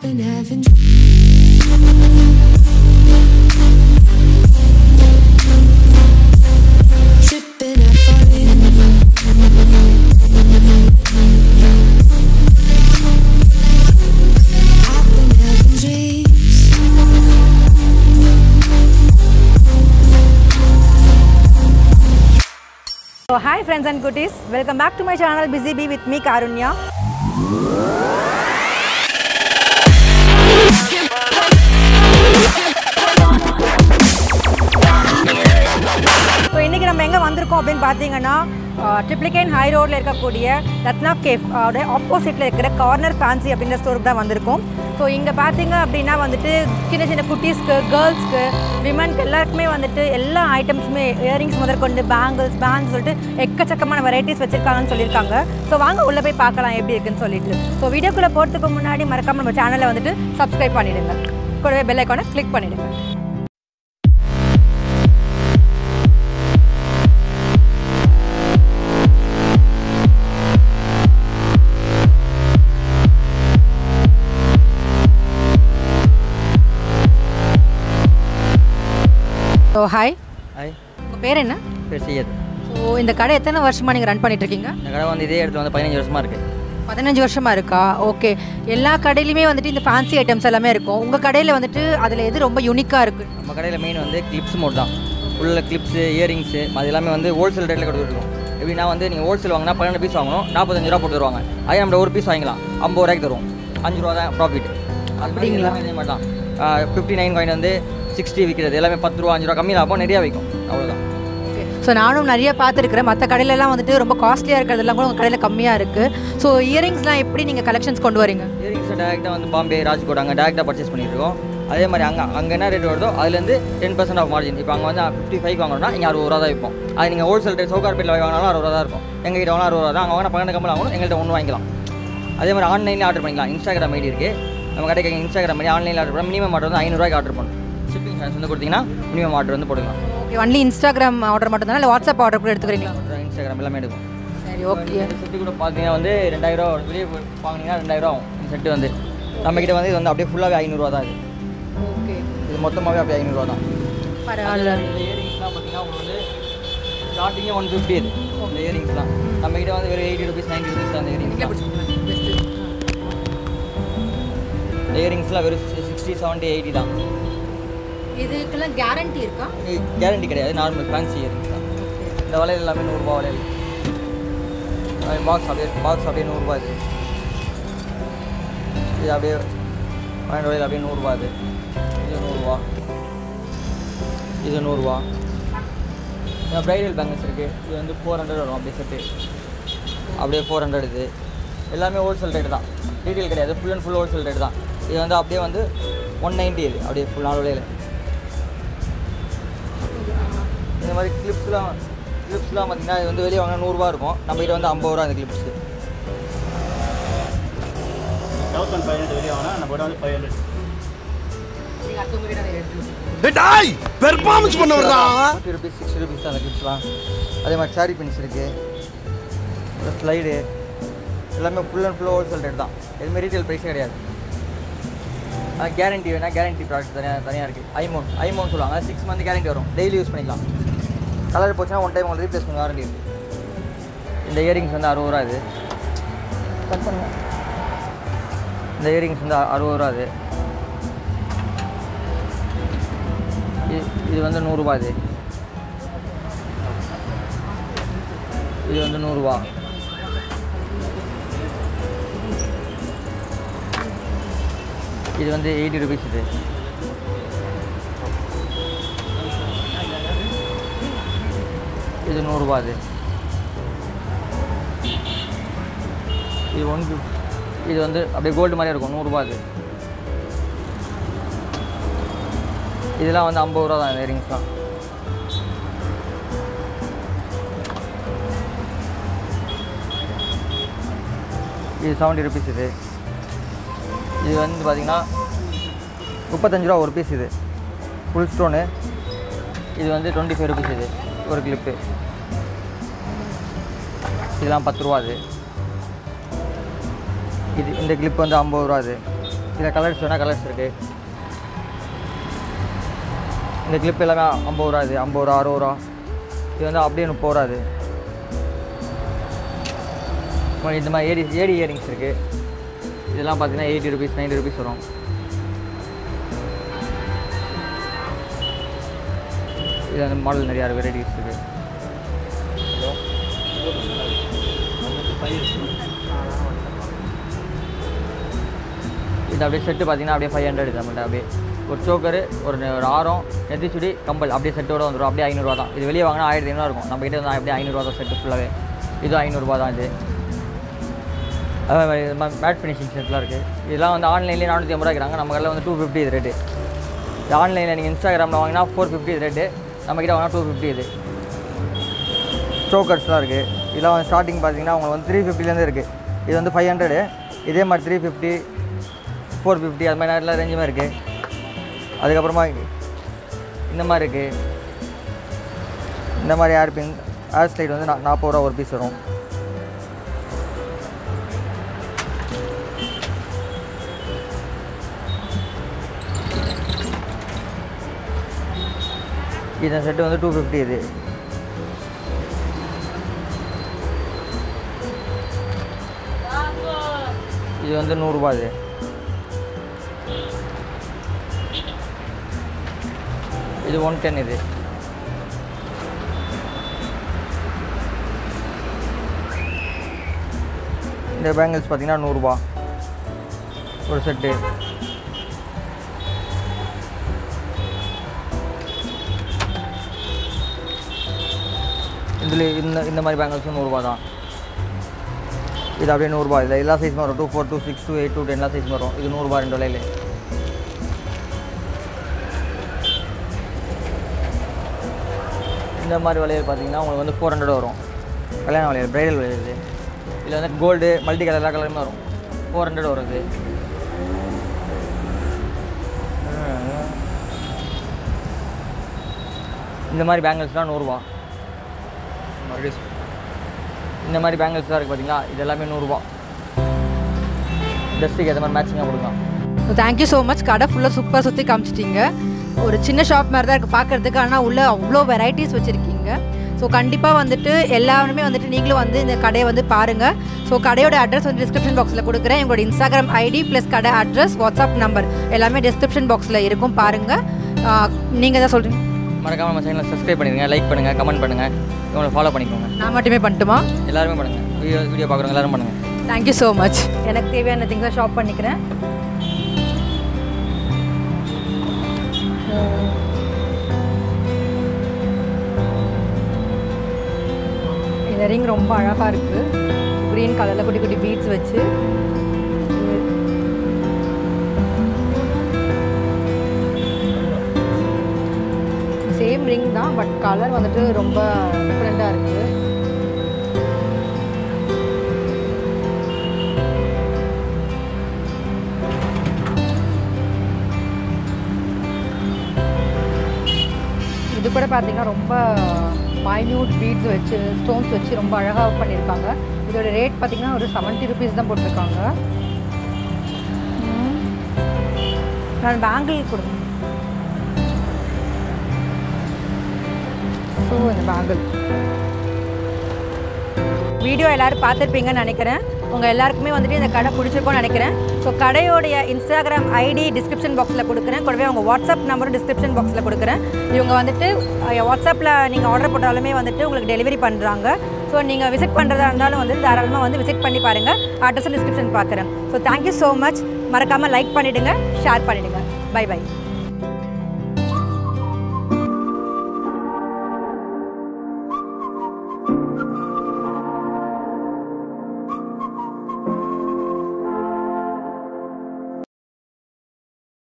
been having tripping and falling. I've been having dreams. So, hi friends and goodies, welcome back to my channel Busy Bee with me Karunya. So இன்றைக்கி நம்ம எங்கே வந்திருக்கோம் அப்படின்னு பார்த்தீங்கன்னா Triplicane high ரோடில் இருக்கக்கூடிய Ratna cafe அதோட ஆப்போசிட்டில் இருக்கிற கார்னர் ஃபேன்சி அப்படின்ற ஸ்டோருக்கு தான் வந்திருக்கோம் ஸோ இங்கே பார்த்தீங்க அப்படின்னா வந்துட்டு சின்ன சின்ன குட்டீஸ்க்கு கேர்ள்ஸ்க்கு விமன்க்கு எல்லாருக்குமே வந்துட்டு எல்லா ஐட்டம்ஸுமே இயரிங்ஸ் முதற்கொண்டு பேங்கிள்ஸ் பேண்ட்ஸ் சொல்லிட்டு எக்கச்சக்கமான வெரைட்டிஸ் வச்சுருக்காங்கன்னு சொல்லியிருக்காங்க ஸோ வாங்க உள்ளே போய் பார்க்கலாம் எப்படி இருக்குன்னு சொல்லிட்டு ஸோ வீடியோக்குள்ளே போகிறதுக்கு முன்னாடி மறக்காமல் நம்ம சேனலை வந்துட்டு சப்ஸ்கிரைப் பண்ணிவிடுங்க கூடவே பெல் ஐக்கானை கிளிக் பண்ணிவிடுங்க ஸோ ஹாய் ஹாய் உங்கள் பேர் என்ன பேர் செய்யது ஸோ இந்த கடை எத்தனை வருஷமாக நீங்கள் ரன் பண்ணிட்டு இருக்கீங்க இந்த கடை வந்து இதே இடத்துல வந்து பதினஞ்சு வருஷமாக இருக்குது பதினஞ்சு வருஷமா இருக்கா ஓகே எல்லா கடையிலுமே வந்துட்டு இந்த ஃபேன்சி ஐட்டம்ஸ் எல்லாமே இருக்கும் உங்கள் கடையில் வந்துட்டு அதில் எது ரொம்ப யூனிக்காக இருக்குது நம்ம கடையில் மெயின் வந்து கிளிப்ஸ் மோட் தான் உள்ள கிளிப்ஸு இயரிங்ஸு அது எல்லாமே வந்து ஹோல்சேல் ரேட்டில் கொடுத்துருக்கோம் எப்படின்னா வந்து நீங்கள் ஹோல்சேல் வாங்கினா பன்னெண்டு பீஸ் வாங்கணும் நாற்பத்தஞ்சு ரூபா போட்டு தருவாங்க அதே நம்ம ஒரு பீஸ் வாங்கிக்கலாம் ஐம்பது ரூபாய்க்கு தருவோம் அஞ்சு ரூபா தான் ப்ராஃபிட் அது மாதிரி எல்லாமே இதே மாதிரி தான் ஃபிஃப்டி நைன் காயின் வந்து சிக்ஸ்டி விற்கிறது எல்லாமே பத்து ரூபா அஞ்சு ரூபா கம்மி லாபம் நிறையா விற்கும் அவ்வளோதான் ஓகே ஸோ நானும் நிறைய பார்த்துருக்குறேன் மற்ற கடையிலலாம் வந்துட்டு ரொம்ப காஸ்ட்லியாக இருக்கிறதெல்லாம் கூட உங்கள் கடையில் கம்மியாக இருக்குது ஸோ இயரிங்ஸ்லாம் எப்படி நீங்கள் கலெக்ஷன்ஸ் கொண்டு வரீங்க இயரிங்ஸை டேரெக்டாக வந்து பாம்பே ராஜ்கோட் அங்கே டேரெக்டாக பர்ச்சேஸ் பண்ணிட்டு இருக்கோம் அதே மாதிரி அங்கே அங்கே என்ன ரேட் வருதோ அதுலேருந்து டென் பர்சன்ட் ஆஃப் மார்ஜின் இப்போ அங்கே வந்து ஃபிஃப்டி ஃபைவ் வாங்கணும்னா இங்கே அறுபது ரூபா தான் விற்போம் அது நீங்கள் ஹோல்சேல் ரேட் சவுகார்பேட்டில் வாங்கினாலும் அறுபது ரூபா தான் இருக்கும் எங்கள் கிட்ட வாங்கினா அறுபது ரூபா தான் அங்கே வாங்கினா பன்னெண்டு கம்பெனி வாங்கணும் எங்கள்கிட்ட ஒன்று வாங்கிக்கலாம் அதே மாதிரி ஆன்லைனில் ஆர்டர் பண்ணிக்கலாம் இன்ஸ்டாகிராம் ஐடி இருக்குது நம்ம கடைக்கு இன்ஸ்டாகிராம் ஐடி ஆன்லைனில் ஆர்டர் பண்ணால் மினிமம் ஆர்டர் வந்து ஐநூறுரூவாய்க்கு ஆர்டர் பண்ணணும் ஷிப்பிங் சார்ஜ் வந்து கொடுத்தீங்கன்னா மினிமம் ஆர்டர் வந்து போட்டுக்கலாம் ஓகே ஒன்லி இன்ஸ்டாகிராம் ஆர்டர் மட்டும் தானே இல்லை வாட்ஸ்அப் ஆர்டர் கூட எடுத்துக்கிறீங்களா இன்ஸ்டாகிராம் எல்லாமே எடுக்கும் சரி ஓகே இந்த செட்டு கூட பார்த்தீங்கன்னா வந்து ரெண்டாயிரம் ரூபா வெளியே போய் வாங்கினீங்கன்னா ரெண்டாயிரம் ஆகும் இந்த செட்டு வந்து நம்மக்கிட்ட வந்து இது வந்து அப்படியே ஃபுல்லாகவே ஐநூறுரூவா தான் இது ஓகே இது மொத்தமாகவே அப்படியே ஐநூறுரூவா தான் பரவாயில்ல இந்த இயரிங்ஸ்லாம் பார்த்தீங்கன்னா உங்களுக்கு வந்து ஸ்டார்டிங்கே ஒன் ஃபிஃப்டி இது இந்த இயரிங்ஸ்லாம் நம்மக்கிட்ட வந்து வெறும் எயிட்டி ருபீஸ் நைன்ட்டி ருபீஸ் அந்த இயரிங்ஸ் இந்த இயரிங்ஸ்லாம் வெறும் சிக்ஸ்டி செவன்ட்டி எயிட்டி தான் இதுக்கெல்லாம் கேரண்டி இருக்கா கேரண்டி கிடையாது நார்மல் ஃபேன்சி இயரிங்ஸ் தான் இந்த வளையல் எல்லாமே நூறுரூபா வளையல் பாக்ஸ் அப்படியே பாக்ஸ் அப்படியே நூறுரூபா இது இது அப்படியே பன்னெண்டு வளையல் அப்படியே நூறுரூபா இது இது நூறுரூவா இது நூறுரூவா இந்த ப்ரைடல் பேங்கிள்ஸ் இருக்குது இது வந்து ஃபோர் ஹண்ட்ரட் வரும் அப்படியே செட்டு அப்படியே ஃபோர் ஹண்ட்ரட் இது எல்லாமே ஹோல்சேல் ரேட்டு தான் ரீட்டெயில் கிடையாது full and full wholesale rate தான் இது வந்து அப்படியே வந்து ஒன் நைன்ட்டி இது அப்படியே ஃபுல் நாலு வளையல் இந்த மாதிரி கிளிப்ஸ்லாம் கிளிப்ஸ்லாம் பார்த்தீங்கன்னா இது வந்து வெளியே வாங்கினா நூறுரூவா இருக்கும் நம்ம கிட்ட வந்து ஐம்பது ரூபா அந்த கிளிப்ஸு தௌசண்ட் ஃபைவ் ஹண்ட்ரட் வெளியே வாங்கினா நம்ம வந்து ஃபைவ் ஹண்ட்ரட் டாய் பெர்ஃபார்மன்ஸ் பண்ண வர்றா ஃபிஃப்டி ருபீஸ் சிக்ஸ்டி ருபீஸ் அந்த கிளிப்ஸ்லாம் அதே மாதிரி சாரி பின்ஸ் இருக்குது இந்த ஸ்லைடு எல்லாமே full and full wholesale rate தான் எதுவுமே ரீட்டைல் ப்ரைஸே கிடையாது ஆனால் கேரண்டி வேணால் கேரண்டி ப்ராடக்ட் தனியாக தனியாக இருக்குது ஐமோன் ஐமோன் சொல்லுவாங்க சிக்ஸ் மந்த் கேரண்டி வரும் டெய்லி யூஸ் பண்ணிக்கலாம் கலர் போச்சுன்னா ஒன் டைம் உங்களுக்கு ரீப்ளேஸ்மெண்ட் வாரண்டி இருக்குது இந்த இயரிங்ஸ் வந்து அறுபது ரூபா இது Cut பண்ணுங்க. இந்த இயரிங்ஸ் வந்து அறுபது ரூபா இது இது இது வந்து நூறுரூபா இது இது வந்து நூறுரூவா இது வந்து எயிட்டி ருபீஸ் இது இது நூறுரூவா இது இது ஒன் ஃபிஃப்டி இது வந்து அப்படியே கோல்டு மாதிரியே இருக்கும் நூறுரூவா இது இதெல்லாம் வந்து ஐம்பது ரூபா தான் இந்த இயரிங்ஸ்லாம் இது செவன்ட்டி ருபீஸ் இது இது வந்து பார்த்திங்கன்னா முப்பத்தஞ்சு ரூபா ஒரு பீஸ் இது ஃபுல் ஸ்டோனு இது வந்து டுவெண்ட்டி ஃபைவ் ருபீஸ் இது ஒரு கிளிப்பு இதெல்லாம் பத்து ரூபா அது இது இந்த கிளிப் வந்து ஐம்பது ரூபா அது இதில் கலர்ஸ் வேணால் கலர்ஸ் இருக்குது இந்த கிளிப் எல்லாமே ஐம்பது ரூபா இது ஐம்பது ரூபா அறுபது ரூபா இது வந்து அப்படியே முப்பது ரூபா இது அப்புறம் இந்த மாதிரி ஏடி ஏடி இயரிங்ஸ் இருக்குது இதெல்லாம் பார்த்தீங்கன்னா எயிட்டி ருபீஸ் நைன்டி ருபீஸ் வரும் இது அந்த மாடல் நிறையா வெரைட்டிஸ் இருக்குது இது அப்படியே செட்டு பார்த்தீங்கன்னா அப்படியே ஃபைவ் ஹண்ட்ரட் நம்மள்ட்ட அப்படியே ஒரு சோக்கரு ஒரு நெ- ஒரு ஆரம் நெத்திச்சுடி கம்பல் அப்படியே செட்டோட வந்துடும் அப்படியே ஐநூறுரூவா தான் இது வெளியே வாங்கினா ஆயிரத்தி ஐநூறுவா இருக்கும் நம்ம கிட்ட வந்து அப்படியே ஐநூறுரூவா தான் செட்டு ஃபுல்லாகவே இது ஐநூறுரூவா தான் இது அதே மாதிரி இது மாதிரி மேட் ஃபினிஷிங் செட்லாம் இருக்குது இதெல்லாம் வந்து ஆன்லைன்லேயே நானூற்றி ஐம்பது ரூபா இருக்கிறாங்க நம்ம கடையில் வந்து டூ ஃபிஃப்டி இது ரேட்டு இது ஆன்லைனில் நீங்கள் இன்ஸ்டாகிராமில் வாங்கினா ஃபோர் ஃபிஃப்டி இது ரேட்டு நம்மக்கிட்ட வாங்கினா டூ ஃபிஃப்டி இது சோக்கர்ஸ்லாம் இருக்குது இதெல்லாம் வந்து ஸ்டார்டிங் பார்த்தீங்கன்னா உங்களுக்கு வந்து த்ரீ ஃபிஃப்டிலேருந்து இருக்குது இது வந்து ஃபைவ் ஹண்ட்ரடு இதே மாதிரி த்ரீ ஃபிஃப்டி ஃபோர் ஃபிஃப்டி அது மாதிரி எல்லா ரேஞ்சுமே இருக்குது அதுக்கப்புறமா இந்த மாதிரி இருக்குது இந்த மாதிரி ஏர் பின் ஏர் ஸ்லைட் வந்து நா- நாற்பது ரூபா ஒரு பீஸ் வரும் இந்த செட்டு வந்து டூ ஃபிஃப்டி இது இது வந்து நூறுரூபா இது இது ஒன் டென் இது இந்த பேங்கிள்ஸ் பார்த்தீங்கன்னா நூறுரூபா ஒரு செட்டு இதில் இந்த இந்த மாதிரி பேங்கிள்ஸும் நூறுரூவா தான் இது அப்படியே நூறுரூபா இதில் எல்லா சைஸும் வரும் two four two six two eight two ten எல்லா சைஸும் வரும் இது நூறுரூபா ரெண்டு விலையில இந்த மாதிரி வளையல் பார்த்தீங்கன்னா உங்களுக்கு வந்து ஃபோர் ஹண்ட்ரட் வரும் கல்யாண வளையல் பிரைடல் வளையல் இது இதில் வந்து கோல்டு மல்டி கலர் எல்லா கலருமே வரும் ஃபோர் ஹண்ட்ரட் வரும் இது இந்த மாதிரி பேங்கிள்ஸ்லாம் நூறுரூவா மறுபடியும் சொல். இந்த மாதிரி பேங்கிள்ஸ்லாம் இருக்குது பார்த்தீங்களா இது எல்லாமே நூறுரூவா ட்ரெஸ்ஸுக்கு ஏற்ற மாதிரி மேட்சிங்காக கொடுக்கலாம் ஸோ தேங்க்யூ ஸோ மச் கடை ஃபுல்லாக சூப்பராக சுற்றி காமிச்சிட்டீங்க ஒரு சின்ன ஷாப் மாதிரி தான் இருக்குது பார்க்குறதுக்கு ஆனால் உள்ளே அவ்வளோ வெரைட்டிஸ் வச்சுருக்கீங்க ஸோ கண்டிப்பாக வந்துட்டு எல்லாருமே வந்துட்டு நீங்களும் வந்து இந்த கடையை வந்து பாருங்கள் ஸோ கடையோட அட்ரஸ் வந்து டிஸ்கிரிப்ஷன் பாக்ஸில் கொடுக்குறேன் எங்களோட இன்ஸ்டாகிராம் ஐடி ப்ளஸ் கடை அட்ரஸ் வாட்ஸ்அப் நம்பர் எல்லாமே டிஸ்கிரிப்ஷன் பாக்ஸில் இருக்கும் பாருங்கள் நீங்கள் தான் சொல்கிறீங்க மறக்காம நம்ம சேனலை சப்ஸ்கிரைப் பண்ணிடுங்க லைக் பண்ணுங்கள் கமெண்ட் பண்ணுங்கள் இவங்களை ஃபாலோ பண்ணிக்கோங்க நான் மட்டுமே பண்ணட்டுமா எல்லாருமே பண்ணுங்கள் வீடியோ வீடியோ பார்க்குறவங்க எல்லாரும் பண்ணுங்கள் தேங்க்யூ ஸோ மச் எனக்கு தேவையான திங்ஸை ஷாப் பண்ணிக்கிறேன் இந்த ரிங் ரொம்ப அழகாக இருக்குது க்ரீன் கலரில் குட்டி குட்டி பீட்ஸ் வச்சு சேம் ரிங் தான் பட் கலர் வந்துட்டு ரொம்ப டிஃப்ரெண்ட்டாக இருக்குது இது கூட பார்த்தீங்கன்னா ரொம்ப மைன்யூட் பீட்ஸ் வச்சு ஸ்டோன்ஸ் வச்சு ரொம்ப அழகாக பண்ணியிருக்காங்க இதோட ரேட் பார்த்தீங்கன்னா ஒரு செவன்ட்டி ருபீஸ் தான் போட்டிருக்காங்க ம். நான் பேங்கிள் கொடுங்க ஸோ இந்த பேங்கிள் வீடியோ எல்லாரும் பார்த்துருப்பீங்கன்னு நினைக்கிறேன் உங்கள் எல்லாருக்குமே வந்துட்டு இந்த கடை பிடிச்சிருக்கோன்னு நினைக்கிறேன் ஸோ கடையோடைய இன்ஸ்டாகிராம் ஐடி டிஸ்கிரிப்ஷன் பாக்ஸில் கொடுக்குறேன் கூடவே உங்கள் வாட்ஸ்அப் நம்பரும் டிஸ்கிரிப்ஷன் பாக்ஸில் கொடுக்குறேன் இவங்க வந்துட்டு வாட்ஸ்அப்பில் நீங்கள் ஆர்டர் போட்டாலுமே வந்துட்டு உங்களுக்கு டெலிவரி பண்ணுறாங்க ஸோ நீங்கள் விசிட் பண்ணுறதா இருந்தாலும் வந்து தாராளமாக வந்து விசிட் பண்ணி பாருங்கள் அட்ரஸும் டிஸ்கிரிப்ஷன் பார்க்குறேன் ஸோ தேங்க்யூ ஸோ மச் மறக்காமல் லைக் பண்ணிவிடுங்க ஷேர் பண்ணிவிடுங்க பை பை